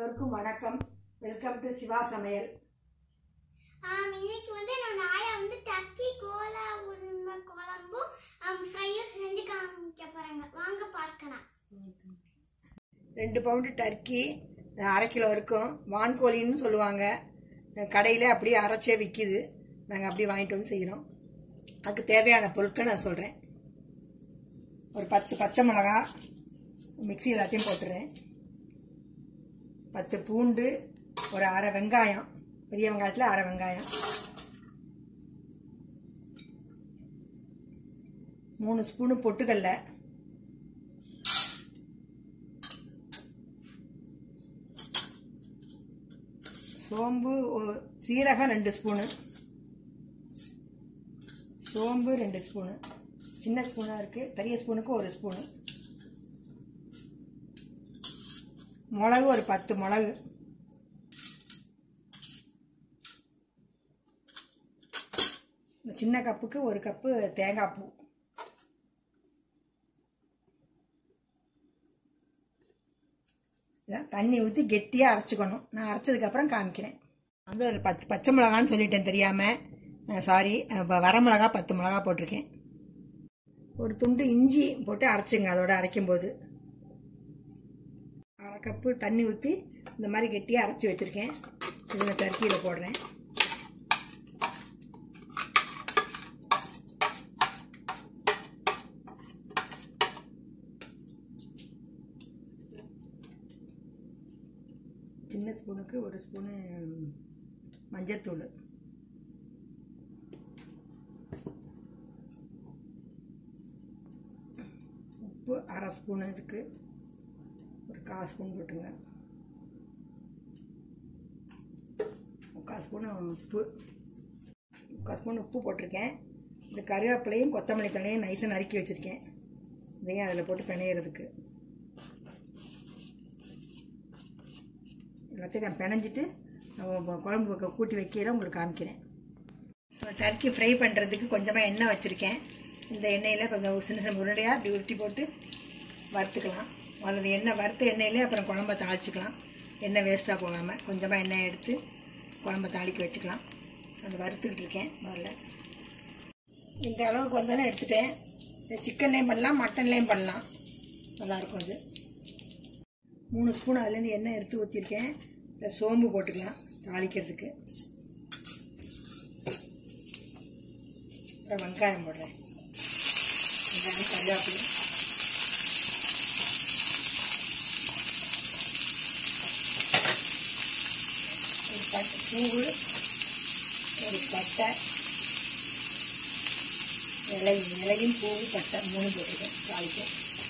எல்லோருக்கும் வணக்கம் welcome to Siva சமையல் ஆம், இன்னைக்கு வந்து என்னோட ஆயா வந்து டர்க்கி கோலா உருண்டை குழம்பும் ஃப்ரையும் செஞ்சு காமிக்க போறாங்க வாங்க பார்க்கலாம் ரெண்டு பவுண்டு டர்க்கி அரை கிலோ இருக்கும் வான்கோழின்னு சொல்லுவாங்க கடையில் அப்படியே அரைச்சே விற்கிது நாங்கள் அப்படியே வாங்கிட்டு வந்து செய்கிறோம் அதுக்கு தேவையான பொருட்கள் நான் சொல்கிறேன் ஒரு பத்து பச்சை மிளகா மிக்ஸி எல்லாத்தையும் போட்டுறேன் பத்து பூண்டு ஒரு அரை வெங்காயம் பெரிய வெங்காயத்தில் அரை வெங்காயம் மூணு ஸ்பூனு பொட்டுக்கடலை சோம்பு ஒ- சீரகம் ரெண்டு ஸ்பூனு சோம்பு ரெண்டு ஸ்பூனு சின்ன ஸ்பூனாக இருக்குது பெரிய ஸ்பூனுக்கு ஒரு ஸ்பூனு மிளகு ஒரு பத்து மிளகு இந்த சின்ன கப்புக்கு ஒரு கப்பு தேங்காய் பூ இதான் தண்ணி ஊற்றி கெட்டியாக அரைச்சிக்கணும் நான் அரைச்சதுக்கப்புறம் காமிக்கிறேன் வந்து ஒரு பத்து பச்சை மிளகான்னு சொல்லிட்டேன் தெரியாமல் சாரி வர மிளகா பத்து மிளகா போட்டிருக்கேன் ஒரு துண்டு இஞ்சி போட்டு அரைச்சிங்க அதோட அரைக்கும்போது அரை கப்பு தண்ணி ஊற்றி இந்த மாதிரி கெட்டியாக அரைச்சி வச்சுருக்கேன் இதில் டர்க்கியில் போடுறேன் சின்ன ஸ்பூனுக்கு ஒரு ஸ்பூனு மஞ்சத்தூள் உப்பு அரை ஸ்பூனு இதுக்கு ஒரு கால் ஸ்பூன் போட்டுங்க முக்கால் ஸ்பூனு உப்பு முக்கால் ஸ்பூன் உப்பு போட்டிருக்கேன் இந்த கருவேப்பிலையும் கொத்தமல்லி தழையும் நைஸாக நறுக்கி வச்சுருக்கேன் இதையும் அதில் போட்டு பிணையிறதுக்கு எல்லாத்தையும் நான் பிணைஞ்சிட்டு நம்ம குழம்பு வைக்க கூட்டி வைக்கையில் உங்களுக்கு காமிக்கிறேன் டர்க்கி ஃப்ரை பண்ணுறதுக்கு கொஞ்சமாக எண்ணெய் வச்சுருக்கேன் இந்த எண்ணெயில் கொஞ்சம் ஒரு சின்ன சின்ன உருண்டையாக இப்படி உருட்டி போட்டு வறுத்துக்கலாம் முதல்ல எண்ணெய் வறுத்த எண்ணெயிலே அப்புறம் குழம்ப தாளிச்சிக்கலாம் எண்ணெய் வேஸ்ட்டாக போகாமல் கொஞ்சமாக எண்ணெய் எடுத்து குழம்ப தாளிக்க வச்சுக்கலாம் அது வறுத்துக்கிட்டு இருக்கேன் முதல்ல இந்த அளவுக்கு வந்தாலும் எடுத்துட்டேன் இந்த சிக்கன்லேயும் பண்ணலாம் மட்டன்லேயும் பண்ணலாம் நல்லாயிருக்கும் அது மூணு ஸ்பூன் அதுலேருந்து எண்ணெய் எடுத்து ஊற்றிருக்கேன் இந்த சோம்பு போட்டுக்கலாம் தாளிக்கிறதுக்கு அப்புறம் வெங்காயம் போடுறேன் வெங்காயம் கருவேப்பிலை ஒரு பட்டை பூவு ஒரு பட்டை இலை இலையும் பூவு பட்டை மூணு போட்டிருக்கேன் தாளிக்க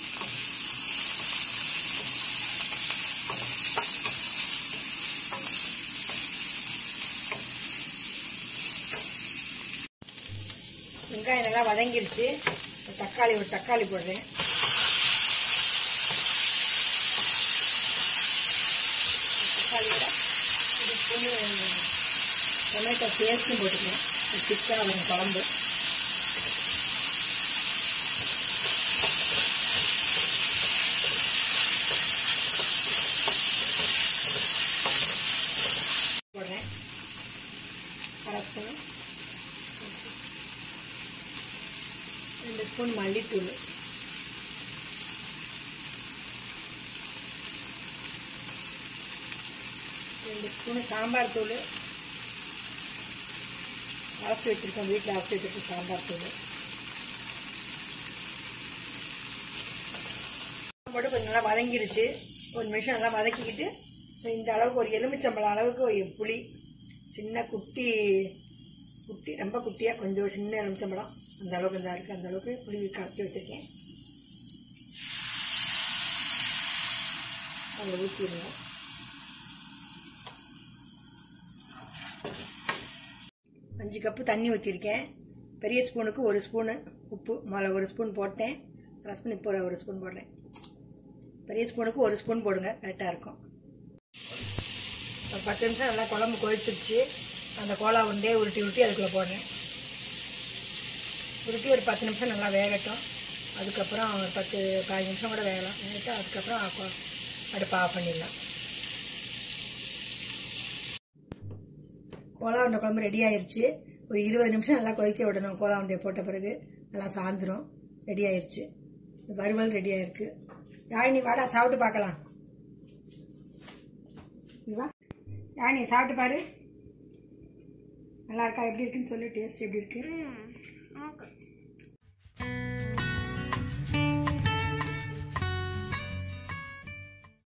வெங்காயம் நல்லா வதங்கிருச்சு ஒரு தக்காளி ஒரு தக்காளி போடுறேன் தக்காளியோட ஒரு ஸ்பூனு டொமேட்டோ பேஸ்ட்டும் போட்டுக்கலாம் திக்காக வரும் குழம்பு போடுறேன் அரை ஸ்பூனு ரெண்டு ஸ்பூன் மல்லித்தூள் ரெண்டு ஸ்பூன் சாம்பார் தூள் அரைச்சி வச்சுருக்கோம் வீட்டில் அரைச்சி வச்சுருக்கோம் சாம்பார் தூள் போட்டு கொஞ்சம் நல்லா வதங்கிருச்சு ஒரு நிமிஷம் நல்லா வதக்கிக்கிட்டு இந்த அளவுக்கு ஒரு எலுமிச்சம்பழம் அளவுக்கு ஒரு புளி சின்ன குட்டி குட்டி ரொம்ப குட்டியாக கொஞ்சம் சின்ன எலுமிச்சம்பழம் அந்த அளவுக்கு தான் இருக்குது அந்த அளவுக்கு புளி கரைச்சி வச்சுருக்கேன் அதில் ஊற்றிடுங்க அஞ்சு கப்பு தண்ணி ஊற்றிருக்கேன் பெரிய ஸ்பூனுக்கு ஒரு ஸ்பூனு உப்பு முதல்ல ஒரு ஸ்பூன் போட்டேன் அரை ஸ்பூன் இப்போ ஒரு ஸ்பூன் போடுறேன் பெரிய ஸ்பூனுக்கு ஒரு ஸ்பூன் போடுங்க கரெக்டாக இருக்கும் ஒரு பத்து நிமிஷம் நல்லா குழம்பு கொதிச்சிருச்சு அந்த கோலா உண்டே உருட்டி உருட்டி அதுக்குள்ளே போடுறேன் உருட்டி ஒரு பத்து நிமிஷம் நல்லா வேகட்டும் அதுக்கப்புறம் ஒரு பத்து பதினஞ்சு நிமிஷம் கூட வேகலாம் வேகட்டும் அதுக்கப்புறம் ஆஃப் அடுப்பை ஆஃப் பண்ணிடலாம் கோலா உருண்டை குழம்பு ரெடி ஆயிருச்சு ஒரு இருபது நிமிஷம் நல்லா கொதிக்க விடணும் கோலா உருண்டையை போட்ட பிறகு நல்லா சாந்துரும் ரெடி ஆயிருச்சு வறுவல் ரெடி ஆயிருக்கு யாழினி வாடா சாப்பிட்டு பார்க்கலாம் நீ வா யாழினி சாப்பிட்டு பாரு நல்லா இருக்கா எப்படி இருக்குன்னு சொல்லு டேஸ்ட் எப்படி இருக்கு ம், ஓகே